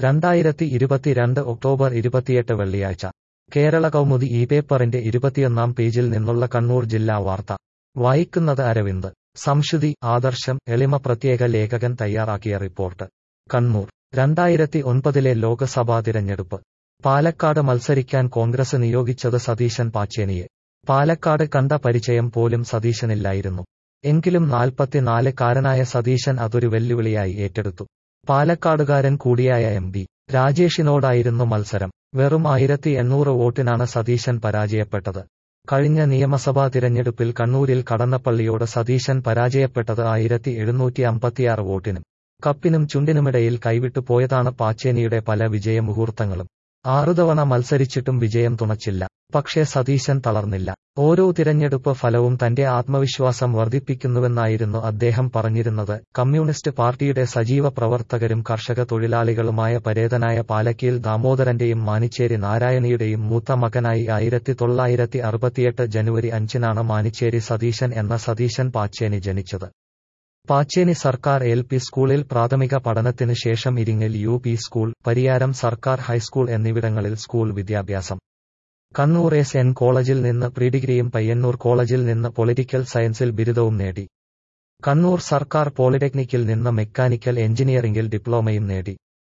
രണ്ടായിരത്തി ഇരുപത്തിരണ്ട് ഒക്ടോബർ ഇരുപത്തിയെട്ട് വെള്ളിയാഴ്ച കേരള കൗമുദി ഈ പേപ്പറിന്റെ ഇരുപത്തിയൊന്നാം പേജിൽ നിന്നുള്ള കണ്ണൂർ ജില്ലാ വാർത്ത വായിക്കുന്നത് അരവിന്ദ് സംശുതി ആദർശം എളിമ പ്രത്യേക ലേഖകൻ തയ്യാറാക്കിയ റിപ്പോർട്ട് കണ്ണൂർ രണ്ടായിരത്തി ഒൻപതിലെ ലോക്സഭാ തിരഞ്ഞെടുപ്പ് പാലക്കാട് മത്സരിക്കാൻ കോൺഗ്രസ് നിയോഗിച്ചത് സതീശൻ പാച്ചേനിയെ പാലക്കാട് കണ്ട പരിചയം പോലും സതീശനില്ലായിരുന്നു എങ്കിലും നാൽപ്പത്തിനാല് കാരനായ സതീശൻ അതൊരു വെല്ലുവിളിയായി ഏറ്റെടുത്തു പാലക്കാടുകാരൻ കൂടിയായ എം പി രാജേഷിനോടായിരുന്നു മത്സരം വെറും ആയിരത്തി എണ്ണൂറ് വോട്ടിനാണ് സതീശൻ പരാജയപ്പെട്ടത് കഴിഞ്ഞ നിയമസഭാ തിരഞ്ഞെടുപ്പിൽ കണ്ണൂരിൽ കടന്നപ്പള്ളിയോട് സതീശൻ പരാജയപ്പെട്ടത് ആയിരത്തി എഴുന്നൂറ്റി അമ്പത്തിയാറ് വോട്ടിനും കപ്പിനും ചുണ്ടിനുമിടയിൽ കൈവിട്ടു പോയതാണ് പാച്ചേനിയുടെ പല വിജയമുഹൂർത്തങ്ങളും ആറുതവണ മത്സരിച്ചിട്ടും വിജയം തുണച്ചില്ല പക്ഷേ സതീശൻ തളർന്നില്ല ഓരോ തിരഞ്ഞെടുപ്പ് ഫലവും തന്റെ ആത്മവിശ്വാസം വർദ്ധിപ്പിക്കുന്നുവെന്നായിരുന്നു അദ്ദേഹം പറഞ്ഞിരുന്നത് കമ്മ്യൂണിസ്റ്റ് പാർട്ടിയുടെ സജീവ പ്രവർത്തകരും കർഷക തൊഴിലാളികളുമായ പരേതനായ പാലക്കീൽ ദാമോദരന്റെയും മാനിച്ചേരി നാരായണിയുടെയും മൂത്ത മകനായി ആയിരത്തി തൊള്ളായിരത്തി അറുപത്തിയെട്ട് ജനുവരി അഞ്ചിനാണ് മാനിച്ചേരി സതീശൻ എന്ന സതീശൻ പാച്ചേനി ജനിച്ചത് പാച്ചേനി സർക്കാർ എൽ പി സ്കൂളിൽ പ്രാഥമിക പഠനത്തിന് ശേഷം Iringal U P school Pariyaram സർക്കാർ ഹൈസ്കൂൾ എന്നിവിടങ്ങളിൽ സ്കൂൾ വിദ്യാഭ്യാസം കണ്ണൂർ എസ് എൻ കോളേജിൽ നിന്ന് പ്രീഡിഗ്രിയും പയ്യന്നൂർ കോളേജിൽ നിന്ന് പൊളിറ്റിക്കൽ സയൻസിൽ ബിരുദവും നേടി കണ്ണൂർ സർക്കാർ പോളിടെക്നിക്കിൽ നിന്ന് മെക്കാനിക്കൽ എഞ്ചിനീയറിംഗിൽ ഡിപ്ലോമയും നേടി